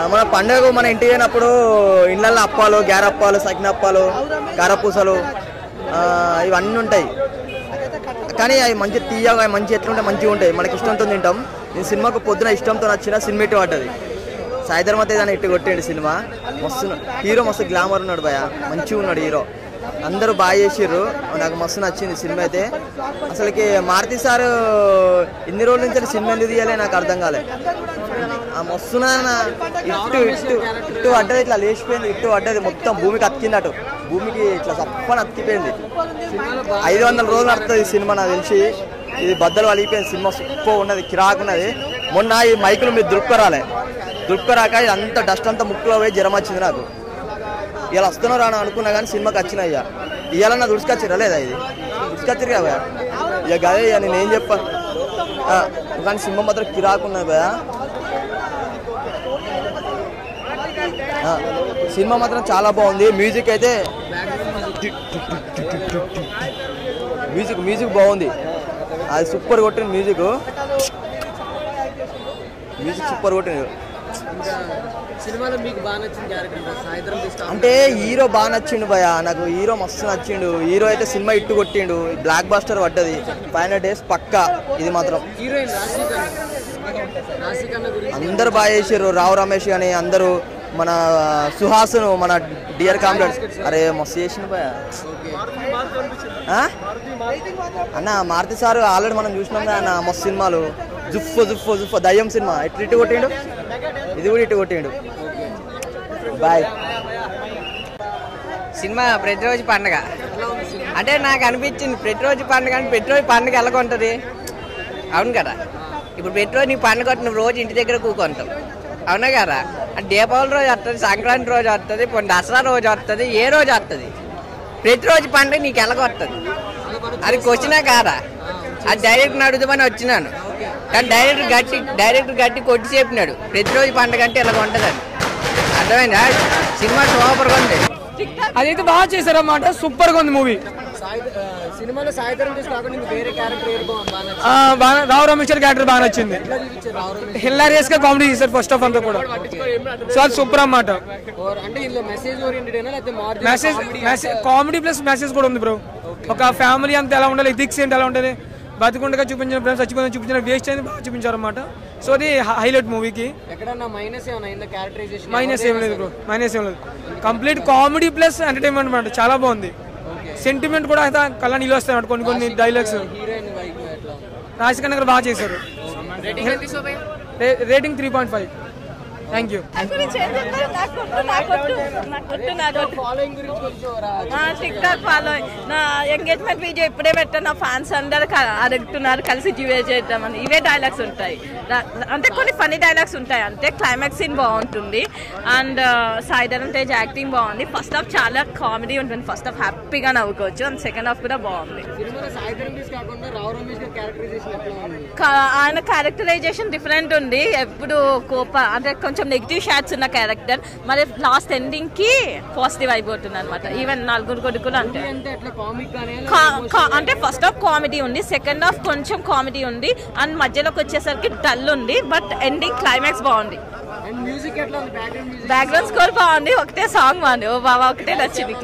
మన పండుగ మన ఇంటికి పోయినప్పుడు ఇళ్ళల్లో అప్పాలు గ్యారప్పాలు సకినప్పాలు గారపూసలు ఆ, ఇవన్నీ ఉంటాయి కానీ అవి మంచి తీయగా మంచి ఎట్లుంటాయి మంచిగా ఉంటాయి మనకి ఇష్టంతో తింటాం నేను సినిమాకు పొద్దున ఇష్టంతో నచ్చిన సినిమా ఇటు పడ్డది సాయంత్రం అయితే దాన్ని ఇట్టు కొట్టేయండి సినిమా మస్తు హీరో మస్తు గ్లామర్ ఉన్నాడు భయ మంచిగా ఉన్నాడు హీరో అందరూ బాగా చేసిర్రు నాకు మస్తు నచ్చింది సినిమా అయితే అసలుకి మారుతి సార్ ఇన్ని రోజుల నుంచి సినిమా ఎందుకు తీయాలి నాకు అర్థం కాలే ఆ మస్తున్నా ఇట్టు ఇట్టు ఇట్టు పడ్డది ఇట్లా లేచిపోయింది ఇట్టు పడ్డది మొత్తం భూమికి అతికింది అటు భూమికి ఇట్లా చప్పని అతికిపోయింది ఐదు వందల రోజులు నడుతుంది ఈ సినిమా నాకు తెలిసి ఇది బద్దలు వలిగిపోయింది సినిమా సూపర్ ఉన్నది కిరాక్ ఉన్నది మొన్న ఈ మైకులు మీరు దులుపుకరాలే దులుపుకరాక అంత డస్ట్ అంతా ముక్కులో పోయి జ్వరం వచ్చింది నాకు ఇలా వస్తున్నారు అని అనుకున్నా కానీ సినిమాకి వచ్చిన ఇక ఇవాళ దుడుచుకొచ్చిరా లేదా ఇది దుడుచుకొచ్చిరు కదా ఇక గదే ఇక నేను ఏం చెప్పా ఆ, కానీ సినిమా మాత్రం కిరాక్ ఉన్నది భయ ఆ, సినిమా మాత్రం చాలా బాగుంది మ్యూజిక్ అయితే మ్యూజిక్ మ్యూజిక్ బాగుంది అది సూపర్ కొట్టింది మ్యూజిక్ మ్యూజిక్ సూపర్ కొట్టింది సినిమాలో మీకు బాగా నచ్చిన క్యారెక్టర్ సాయంత్రం తీసుకు అంటే హీరో బాగా నచ్చిండు భయ నాకు హీరో మస్తు నచ్చిండు హీరో అయితే సినిమా ఇట్టు కొట్టిండు బ్లాక్ బాస్టర్ పడ్డది ఫైవ్ హండ్రెడ్ డేస్ పక్కా ఇది మాత్రం హీరోయిన్ రాశికన్న రాశికన్న గురించి అందరు బాగా చేసారు రావు రమేష్ కానీ అందరూ మన సుహాసును మన డియర్ కామ్రేడ్ అరే మస్తు చేసిండు భయ ఆ? అన్న మారుతి సార్ ఆల్రెడీ మనం చూసినాం కదా అన్న మస్తు సినిమాలు జుఫ్ జుఫ్ జుఫ్ దయ్యం సినిమా ఎట్లా ఇటు కొట్టిండు ఇది కూడా ఇటు కొట్టిండు బాయ్ సినిమా ప్రతిరోజు పండగ అంటే నాకు అనిపించింది ప్రతిరోజు పండుగ అంటే ప్రతిరోజు పండుగ ఎలా ఉంటుంది అవును కదా ఇప్పుడు ప్రతిరోజు నీకు పండుగ వస్తుంది, నువ్వు రోజు ఇంటి దగ్గర కూకుంటావు అవునా కదా అంటే దీపావళి రోజు వస్తుంది సంక్రాంతి రోజు వస్తుంది ఇప్పుడు దసరా రోజు వస్తుంది ఏ రోజు వస్తుంది ప్రతిరోజు పండుగ నీకు ఎలాగొస్తుంది అది క్వశ్చనే కాదా అది డైరెక్ట్ అడుగుదామని వచ్చినాను కానీ డైరెక్ట్ గట్టి డైరెక్ట్ గట్టి కొట్టి చెప్పినాడు ప్రతిరోజు పండుగ అంటే ఇలాగ ఉంటుందని అర్థమైందా సినిమా సూపర్గా ఉంది అదైతే బాగా చేశారన్నమాట సూపర్ గా ఉంది మూవీ సినిమాలో సాయంత్రం తీసుకు కాకుండా మీకు వేరే క్యారెక్టర్ ఏది బాగుంది బాగా నచ్చింది బాగా రావు రమేష్ గారి క్యారెక్టర్ బాగా నచ్చింది ఎట్లా చూపించారు రావు రమేష్ హిల్లారియస్ గా కామెడీ చేశారు ఫస్ట్ ఆఫ్ అంతా కూడా సో అది సూపర్ అన్నమాట Or అంటే ఇందులో మెసేజ్ ఓరియంటెడ్ అయినా లేకపోతే margin message message comedy plus message కూడా ఉంది బ్రో ఒక ఫ్యామిలీ అంతా ఎలా ఉండాలి ఎథిక్స్ ఏంటి ఎలా ఉంటుంది బతికుండగా చూపించిన ఫ్రెండ్స్ చచ్చిపోయిన చూపించిన వేస్ట్ అనేది బాగా చూపించారు అనమాట సో అది హైలైట్ మూవీకి ఎక్కడన్నా మైనస్ ఏమైనా ఇంత క్యారెక్టరైజేషన్ మైనస్ ఏం లేదు బ్రో మైనస్ ఏం లేదు కంప్లీట్ కామెడీ ప్లస్ ఎంటర్టైన్మెంట్ అనమాట చాలా బాగుంది సెంటిమెంట్ కూడా అయితే కళ్ళ నీళ్ళు వస్తాయి అన్నమాట కొన్ని కొన్ని డైలాగ్స్ హీరోయిన్ వైఫ్ ఎట్లా ఉంది? రాజకీయ గారు బాగా చేశారు rating three point five thank you following గురించి కొంచెం రా- టిక్ టాక్ ఫాలో నా ఎంగేజ్మెంట్ వీడియో ఇప్పుడే పెట్టా నా ఫ్యాన్స్ అందరు క- అడుగుతున్నారు కలిసి జివే చేద్దామని ఇవే డైలాగ్స్ ఉంటాయి రా- అంటే కొన్ని ఫనీ డైలాగ్స్ ఉంటాయి అంటే క్లైమాక్స్ సీన్ బాగుంటుంది అండ్ సాయిధరం తేజ్ యాక్టింగ్ బాగుంది ఫస్ట్ హాఫ్ చాలా కామెడీ ఉంటుంది ఫస్ట్ హాఫ్ హ్యాపీగా నవ్వుకోవచ్చు అండ్ సెకండ్ హాఫ్ కూడా బాగుంది సినిమాలో సాయంత్రం తీసుకు కాకుండా రావు రమేష్ గారి క్యారెక్టరైజేషన్ ఎట్లా ఉంది కా- ఆయన క్యారెక్టరైజేషన్ డిఫరెంట్ ఉంది ఎప్పుడు కోప అంటే కొంచెం నెగిటివ్ షాట్స్ ఉన్న క్యారెక్టర్ మరి లాస్ట్ ఎండింగ్ కి పాజిటివ్ అయిపోతుంది అనమాట ఈవెన్ నలుగురు కొడుకులు అంటే అంటే ఎట్లా కామిక్ గానే కా- కా- అంటే ఫస్ట్ హాఫ్ కామెడీ ఉంది సెకండ్ హాఫ్ కొంచెం కామెడీ ఉంది అండ్ మధ్యలోకి వచ్చేసరికి డల్ ఉంది బట్ ఎండింగ్ క్లైమాక్స్ బాగుంది అండ్ మ్యూజిక్ ఎట్లా ఉంది బ్యాక్గ్రౌండ్ మ్యూజిక్ బ్యాక్గ్రౌండ్ స్కోర్ బాగుంది ఒకటే సాంగ్ బాగుంది ఓ బాబా ఒకటే నచ్చింది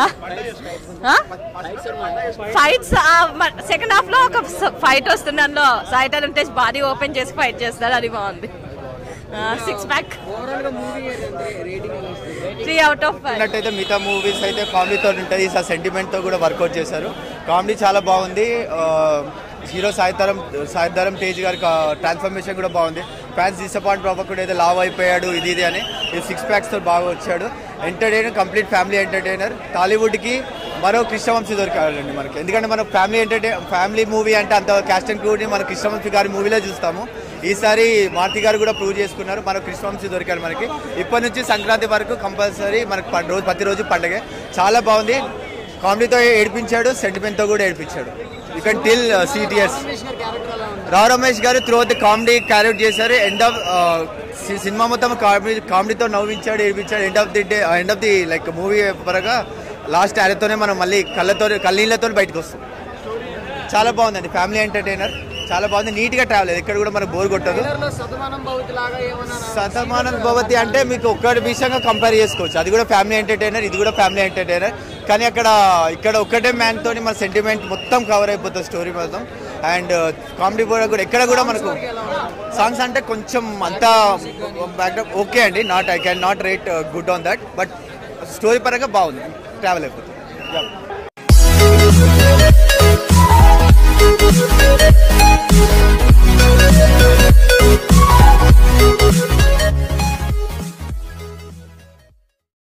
ఫైట్స్ సెకండ్ హాఫ్ లో ఒక ఫైట్ వస్తుంది అందులో సాయి టాలెంటేజ్ బాడీ ఓపెన్ చేసి ఫైట్ చేస్తారు అది బాగుంది సిక్స్ ప్యాక్ ఓవరాల్ గా మూవీ రేటింగ్ ఎలా వస్తుంది త్రీ అవుట్ ఆఫ్ ఫైవ్ చూసినట్టయితే మిగతా మూవీస్ అయితే కామెడీతో ఉంటుంది ఈసారి సెంటిమెంట్తో కూడా వర్కౌట్ చేశారు కామెడీ చాలా బాగుంది ఆ, హీరో సాయితరం సాయిధరం తేజ్ గారి ట్రాన్స్ఫర్మేషన్ కూడా బాగుంది ఫ్యాన్స్ డిసప్పాయింట్ అవ్వకుండా అయితే లావ్ అయిపోయాడు ఇది ఇది అని ఈ సిక్స్ ప్యాక్స్తో బాగా వచ్చాడు ఎంటర్టైనర్ కంప్లీట్ ఫ్యామిలీ ఎంటర్టైనర్ టాలీవుడ్కి మరో కృష్ణవంశీ దొరికాడండి మనకి ఎందుకంటే మనం ఫ్యామిలీ ఎంటర్టైన్ ఫ్యామిలీ మూవీ అంటే అంత క్యాస్ట్ అండ్ క్రూని మన కృష్ణవంశీ గారి మూవీలో చూస్తాము ఈసారి మారుతి గారు కూడా ప్రూవ్ చేసుకున్నారు మనకు కృష్ణవంశీ దొరికాడు మనకి ఇప్పటి నుంచి సంక్రాంతి వరకు కంపల్సరీ మనకు పం- రోజు ప్రతిరోజు పండగే చాలా బాగుంది కామెడీతో ఏడిపించాడు సెంటిమెంట్తో కూడా ఏడిపించాడు యూ కెన్ టిల్ సిటిఎస్ Rao Ramesh garu through the comedy character చేశారు ఎండ్ ఆఫ్ సినిమా మొత్తం కామెడీ కామెడీతో నవ్వించాడు ఏడిపించాడు end of the day end of the like movie పరంగా లాస్ట్ యారెతోనే మనం మళ్ళీ కళ్ళతో కళ్ళీళ్ళతో బయటకు వస్తాం చాలా బాగుందండి ఫ్యామిలీ ఎంటర్టైనర్ చాలా బాగుంది నీట్గా ట్రావెల్ ఎక్కడ కూడా మనకు బోర్ కొట్టదు ట్రైలర్ లో శతమానం భవతి లాగా ఏమన్నా శతమానం భవతి అంటే మీకు ఒక్కటి విషయంగా కంపేర్ చేసుకోవచ్చు అది కూడా ఫ్యామిలీ ఎంటర్టైనర్ ఇది కూడా ఫ్యామిలీ ఎంటర్టైనర్ కానీ అక్కడ ఇక్కడ ఒక్కటే మ్యాన్ తోని మన సెంటిమెంట్ మొత్తం కవర్ అయిపోతుంది స్టోరీ మొత్తం అండ్ కామెడీ కూడా కూడా ఎక్కడ కూడా మనకు సాంగ్స్ అంటే కొంచెం అంతా బ్యాక్గ్రౌండ్ ఓకే అండి not I can not rate good on that but story పరంగా బాగుంది ట్రావెల్ అయిపోతుంది Yeah.